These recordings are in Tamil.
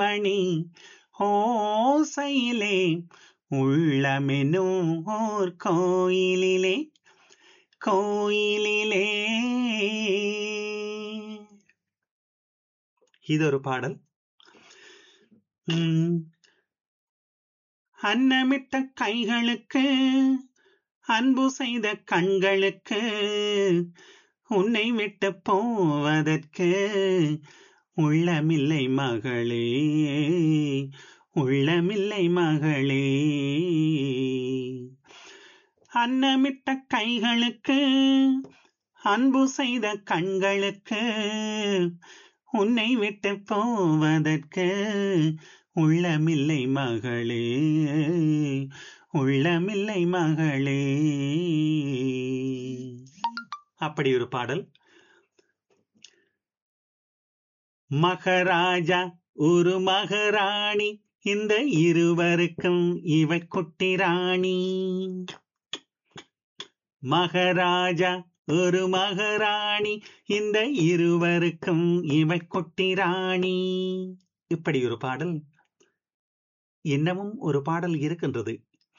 மணி ஓசையிலே உள்ளமெனும் ஓர் கோயிலிலே கோயிலிலே இது ஒரு பாடல் உம், அன்னமிட்ட கைகளுக்கு அன்பு செய்த கண்களுக்கு உன்னை விட்டு போவதற்கு உள்ளமில்லை மகளே உள்ளமில்லை மகளே அன்னமிட்ட கைகளுக்கு அன்பு செய்த கண்களுக்கு உன்னை விட்டு போவதற்கு உள்ளமில்லை மகளே உள்ளமில்லை மகளே அப்படி ஒரு பாடல் மகராஜா ஒரு மகராணி இந்த இருவருக்கும் இவ குட்டி ராணி மகராஜா ஒரு மகராணி இந்த இருவருக்கும் இவ குட்டி ராணி இப்படி ஒரு பாடல் இன்னமும் ஒரு பாடல் இருக்கின்றது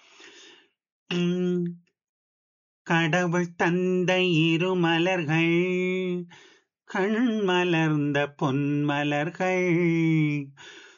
உம், கடவுள் தந்த இரு மலர்கள் கண் மலர்ந்த பொன்மலர்கள்